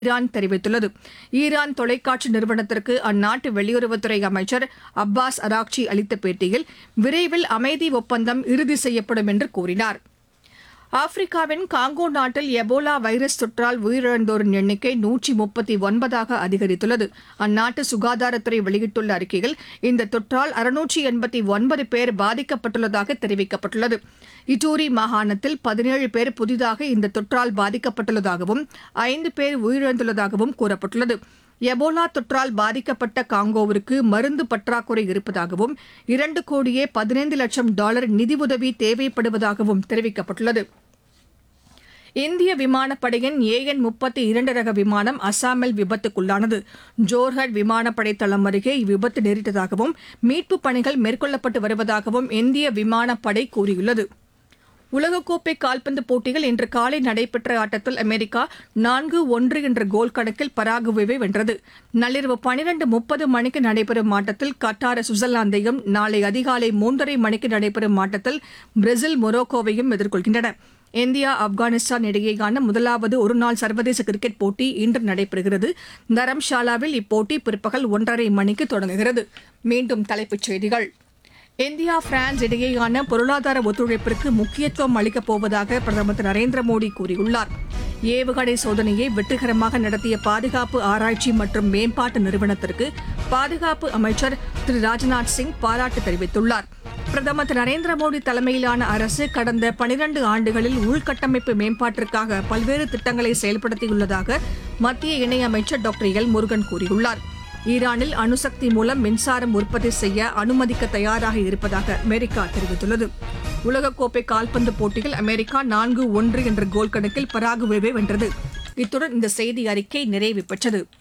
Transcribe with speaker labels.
Speaker 1: Iran தெரிவித்துள்ளது Iran தொலைக்காட்சி நிறுவனத்திற்கு அந்நாட்டு வெளியுறவுத்துறை அமைச்சர் அப்பாஸ் அராக்சி அளித்த பேட்டியில் விரைவில் அமைதி ஒப்பந்தம் இறுதி செய்யப்படும் என்று கூறினார் ஆப்பிரிக்காவின் காங்கோ நாட்டில் எபோலா வைரஸ் தொற்றால் உயிரிழந்தோரின் எண்ணிக்கை நூற்றி முப்பத்தி ஒன்பதாக அதிகரித்துள்ளது அந்நாட்டு சுகாதாரத்துறை வெளியிட்டுள்ள அறிக்கையில் இந்த தொற்றால் அறுநூற்றி எண்பத்தி ஒன்பது பேர் பாதிக்கப்பட்டுள்ளதாக தெரிவிக்கப்பட்டுள்ளது இட்டூரி மாகாணத்தில் பதினேழு பேர் புதிதாக இந்த தொற்றால் பாதிக்கப்பட்டுள்ளதாகவும் ஐந்து பேர் உயிரிழந்துள்ளதாகவும் கூறப்பட்டுள்ளது எபோலா தொற்றால் பாதிக்கப்பட்ட காங்கோவிற்கு மருந்து பற்றாக்குறை இருப்பதாகவும் இரண்டு கோடியே பதினைந்து லட்சம் டாலர் நிதியுதவி தேவைப்படுவதாகவும் தெரிவிக்கப்பட்டுள்ளது இந்திய விமானப்படையின் ஏஎன் முப்பத்தி இரண்டு ரக விமானம் அசாமில் விபத்துக்குள்ளானது ஜோர்ஹட் விமானப்படை தளம் அருகே இவ்விபத்து நேரிட்டதாகவும் மீட்புப் பணிகள் மேற்கொள்ளப்பட்டு வருவதாகவும் இந்திய விமானப்படை கூறியுள்ளது உலகக்கோப்பை கால்பந்து போட்டியில் இன்று காலை நடைபெற்ற ஆட்டத்தில் அமெரிக்கா நான்கு ஒன்று என்ற கோல் கணக்கில் பராகுவேவை வென்றது நள்ளிரவு பனிரண்டு முப்பது மணிக்கு நடைபெறும் ஆட்டத்தில் கட்டார் சுவிட்சர்லாந்தையும் நாளை அதிகாலை மூன்றரை மணிக்கு நடைபெறும் ஆட்டத்தில் பிரேசில் மொரோக்கோவையும் எதிர்கொள்கின்றன இந்தியா ஆப்கானிஸ்தான் இடையேயான முதலாவது ஒருநாள் சர்வதேச கிரிக்கெட் போட்டி இன்று நடைபெறுகிறது தரம்ஷாலாவில் இப்போட்டி பிற்பகல் ஒன்றரை மணிக்கு தொடங்குகிறது மீண்டும் தலைப்புச் செய்திகள் இந்தியா பிரான்ஸ் இடையேயான பொருளாதார ஒத்துழைப்பிற்கு முக்கியத்துவம் அளிக்கப் போவதாக பிரதமர் திரு நரேந்திர மோடி கூறியுள்ளார் ஏவுகணை சோதனையை வெற்றிகரமாக நடத்திய பாதுகாப்பு ஆராய்ச்சி மற்றும் மேம்பாட்டு நிறுவனத்திற்கு பாதுகாப்பு அமைச்சர் திரு ராஜ்நாத் சிங் பாராட்டு தெரிவித்துள்ளார் பிரதமர் திரு நரேந்திர மோடி தலைமையிலான அரசு கடந்த பனிரண்டு ஆண்டுகளில் உள்கட்டமைப்பு மேம்பாட்டிற்காக பல்வேறு திட்டங்களை செயல்படுத்தியுள்ளதாக மத்திய இணையமைச்சர் டாக்டர் எல் முருகன் கூறியுள்ளார் ஈரானில் அணுசக்தி மூலம் மின்சாரம் உற்பத்தி செய்ய அனுமதிக்க தயாராக இருப்பதாக அமெரிக்கா தெரிவித்துள்ளது உலகக்கோப்பை கால்பந்து போட்டியில் அமெரிக்கா நான்கு ஒன்று என்ற கோல் கணக்கில் பராகுவேவை வென்றது இத்துடன் இந்த செய்தி அறிக்கை நிறைவு பெற்றது